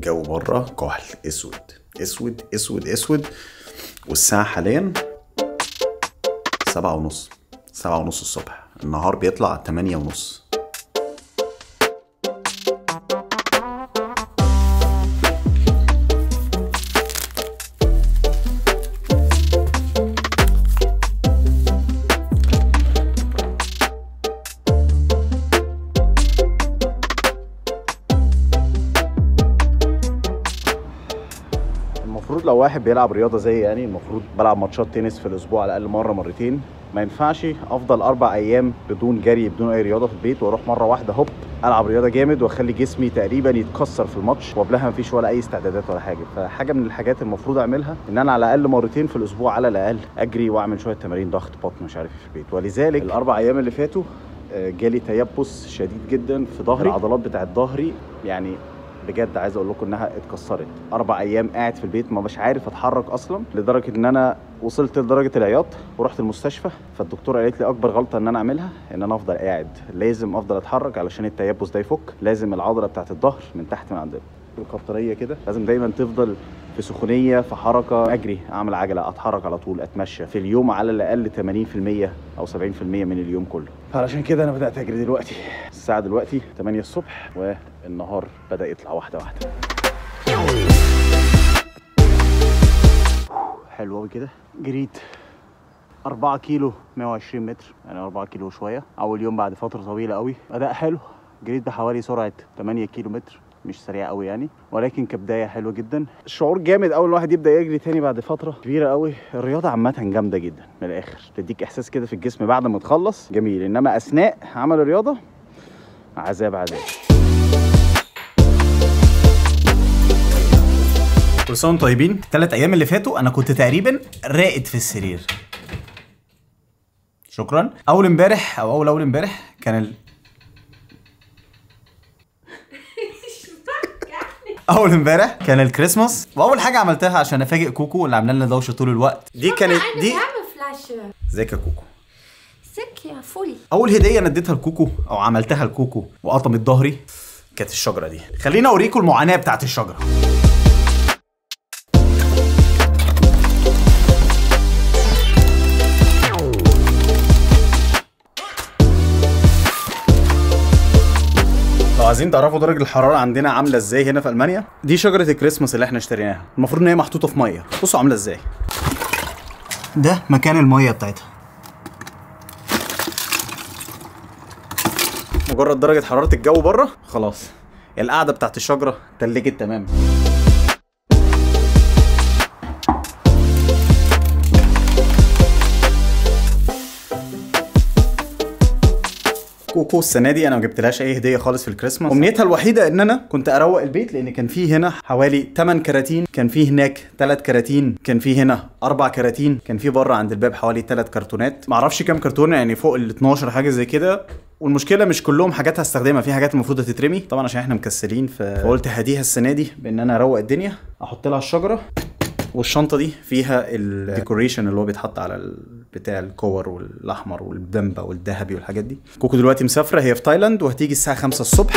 الجو بره كحل اسود اسود اسود اسود والساعة حاليا سبعة ونص سبعة ونص الصبح النهار بيطلع تمانية ونص المفروض لو واحد بيلعب رياضه زي يعني المفروض بلعب ماتشات تنس في الاسبوع على الاقل مره مرتين ما ينفعش افضل اربع ايام بدون جري بدون اي رياضه في البيت واروح مره واحده هوب العب رياضه جامد واخلي جسمي تقريبا يتكسر في الماتش وقبلها مفيش ولا اي استعدادات ولا حاجه فحاجه من الحاجات المفروض اعملها ان انا على الاقل مرتين في الاسبوع على الاقل اجري واعمل شويه تمارين ضغط بطن مش عارف إيه في البيت ولذلك الاربع ايام اللي فاتوا آه، جالي تيبس شديد جدا في ظهري العضلات بتاعت ظهري يعني بجد عايز اقول لكم انها اتكسرت اربع ايام قاعد في البيت ما مش عارف اتحرك اصلا لدرجه ان انا وصلت لدرجه العياط ورحت المستشفى فالدكتوره قالت لي اكبر غلطه ان انا اعملها ان انا افضل قاعد لازم افضل اتحرك علشان التيبس ده يفك لازم العضله بتاعت الظهر من تحت من عندنا القطريه كده لازم دايما تفضل في سخونيه في حركه اجري اعمل عجله اتحرك على طول اتمشى في اليوم على الاقل 80% او 70% من اليوم كله فعلشان كده انا بدات اجري دلوقتي الساعه دلوقتي 8 الصبح والنهار بدا يطلع واحده واحده حلو قوي كده جريت 4 كيلو 120 متر يعني 4 كيلو شويه اول يوم بعد فتره طويله قوي اداء حلو جريت بحوالي سرعه 8 كيلو متر مش سريع قوي يعني ولكن كبدايه حلوه جدا الشعور جامد اول الواحد يبدا يجري تاني بعد فتره كبيره قوي الرياضه عامه جامده جدا من الاخر بتديك احساس كده في الجسم بعد ما تخلص جميل انما اثناء عمل الرياضه عذاب عذاب كل سنه وانتم طيبين الثلاث ايام اللي فاتوا انا كنت تقريبا راقد في السرير شكرا اول امبارح او اول اول امبارح كان ال... اول امبارح كان الكريسماس واول حاجه عملتها عشان افاجئ كوكو اللي عامله لنا دوشه طول الوقت دي كانت دي Wärmeflasche. ازيك يا كوكو Sick, ja, voll. اول هديه انا اديتها لكوكو او عملتها لكوكو وقطمت ظهري كانت الشجره دي خليني اوريكم المعاناه بتاعت الشجره لو عايزين تعرفوا درجه الحراره عندنا عامله ازاي هنا في المانيا دي شجره الكريسماس اللي احنا اشتريناها المفروض ان هي محطوطه في ميه بصوا عامله ازاي ده مكان الميه بتاعتها مجرد درجة حرارة الجو بره خلاص القعدة بتاعت الشجرة تلجت تماما كوكو السنه دي انا ما جبتلهاش اي هديه خالص في الكريسماس امنيتها الوحيده ان انا كنت اروق البيت لان كان في هنا حوالي 8 كراتين كان في هناك 3 كراتين كان في هنا 4 كراتين كان في بره عند الباب حوالي 3 كرتونات معرفش كام كرتونه يعني فوق ال 12 حاجه زي كده والمشكله مش كلهم حاجات هستخدمها في حاجات المفروض تترمي طبعا عشان احنا مكسلين ف- فقلت هديها السنه دي بان انا اروق الدنيا احط لها الشجره والشنطه دي فيها الديكوريشن اللي هو بيتحط على ال- بتاع الكور والاحمر والبمبا والذهبي والحاجات دي كوكو دلوقتي مسافره هي في تايلاند وهتيجي الساعه 5 الصبح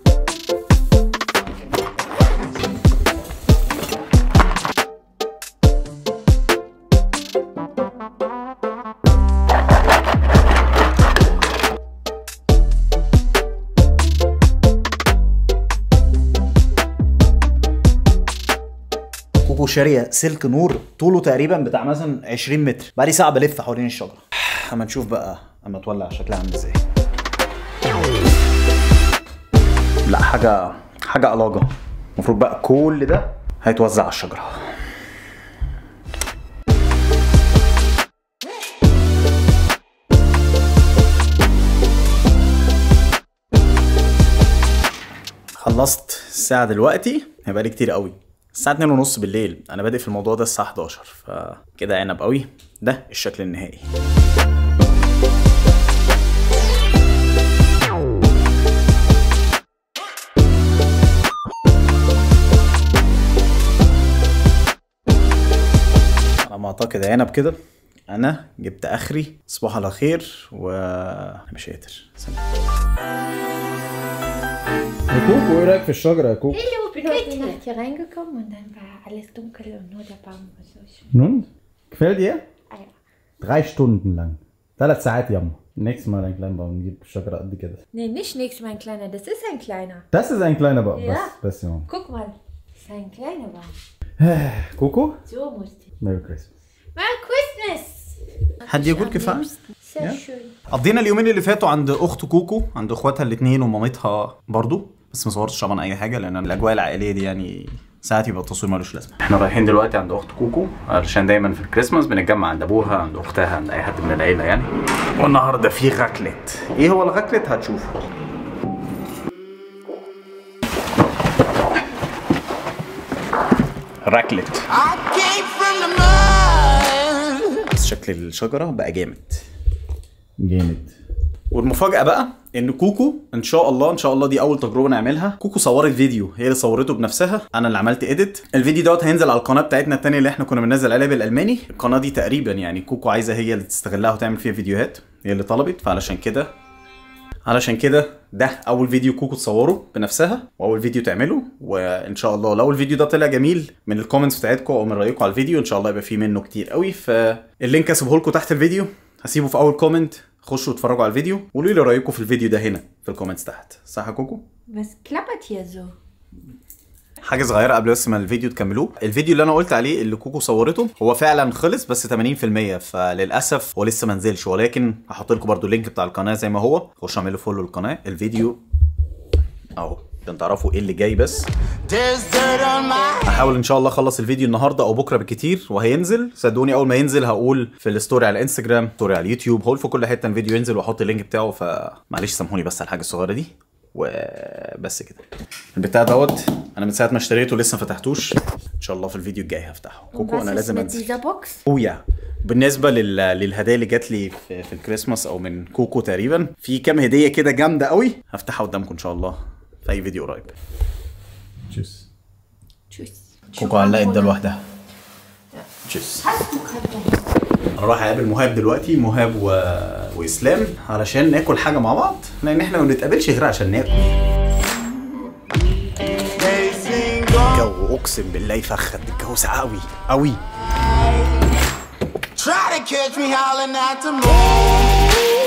كوكو شاريه سلك نور طوله تقريبا بتاع مثلا 20 متر بقالي ساعه بلف حوالين الشجره اما نشوف بقى اما تولع شكلها عامل ازاي لا حاجه حاجه علاجه المفروض بقى كل ده هيتوزع على الشجره خلصت الساعة دلوقتي هيبقى لي كتير قوي الساعة 2 ونص بالليل انا بادئ في الموضوع ده الساعة 11 فكده عنب قوي ده الشكل النهائي على ما اعتقد يا عنب كده انا جبت اخري صباح على خير و أنا مش قادر سلام. يا كوكو ايه رايك في الشجره يا كوكو Hallo, bitte. bin halt hier reingekommen und dann war alles dunkel und nur der Baum war so schön. Nun, gefällt dir? Ah ja. Drei Stunden lang. ثلاث ساعات يما. Nächstes Mal ein kleiner Baum. Gib Schokolade قد كده. Nee, nicht nächstes Mal ein kleiner, das ist ein kleiner. Das ist ein kleiner Baum. Ja. بس بس يا ماما. Guck mal, das ist ein kleiner Baum. كوكو So musste ich. ميري كريسماس Merry Christmas! Hat dir gut Am gefallen? liebsten. Sehr Ja? schön. قضينا اليومين اللي فاتوا عند اخت كوكو عند اخواتها الاثنين ومامتها برضو بس ما صورتش طبعا اي حاجه لان الاجواء العائليه دي يعني ساعات يبقى التصوير ملوش لازمه احنا رايحين دلوقتي عند اخت كوكو علشان دايما في الكريسماس بنتجمع عند ابوها عند اختها عند اي حد من العيله يعني والنهارده في غاكلت ايه هو الغاكلت هتشوفه راكلت I came from the mud. بس شكل الشجره بقى جامد جامد والمفاجأة بقى ان كوكو ان شاء الله ان شاء الله دي اول تجربة نعملها كوكو صورت فيديو هي اللي صورته بنفسها انا اللي عملت اديت الفيديو دوت هينزل على القناة بتاعتنا التانية اللي احنا كنا بننزل عليها بالالماني القناة دي تقريبا يعني كوكو عايزة هي اللي تستغلها وتعمل فيها فيديوهات هي اللي طلبت فعلشان كده علشان كده ده اول فيديو كوكو تصوره بنفسها واول فيديو تعمله وان شاء الله لو الفيديو ده طلع جميل من الكومنتس بتاعتكم او من رايكم على الفيديو ان شاء الله يبقى فيه منه كتير قوي فاللينك هسيبه لكم تحت الفيديو هسيبه في اول كومنت خشوا اتفرجوا على الفيديو وقولوا لي رايكم في الفيديو ده هنا في الكومنتس تحت صح يا كوكو Was klappert hier so? حاجه صغيره قبل بس ما الفيديو تكملوه الفيديو اللي انا قلت عليه اللي كوكو صورته هو فعلا خلص بس 80% فللاسف هو لسه ما نزلش ولكن هحط لكم برده اللينك بتاع القناه زي ما هو خشوا اعملوا فولو للقناه الفيديو اهو عشان تعرفوا ايه اللي جاي بس There's dirt on my هحاول ان شاء الله اخلص الفيديو النهارده او بكره بالكتير وهينزل صدقوني اول ما ينزل هقول في الستوري على الانستجرام ستوري على اليوتيوب هقول في كل حته الفيديو ينزل واحط اللينك بتاعه فمعلش سامحوني بس على الحاجه الصغيره دي وبس كده البتاع دوت انا من ساعه ما اشتريته لسه ما فتحتوش ان شاء الله في الفيديو الجاي هفتحه كوكو Was انا ist لازم mit انزل dieser Box? اويا بالنسبه لل... للهدايا اللي جات لي في, في الكريسماس او من كوكو تقريبا في كام هديه كده جامده قوي هفتحها قدامكم ان شاء الله في اي فيديو قريب تشيس Tschüss. كوكو علقت ده لوحدها تشيس Hast du Kartoffeln? انا رايح اقابل مهاب دلوقتي مهاب و... واسلام علشان ناكل حاجه مع بعض لان احنا ما بنتقابلش غير عشان ناكل They sing on. الجو اقسم بالله يفخد الجو ساقع قوي قوي Try to catch me howling at the moon.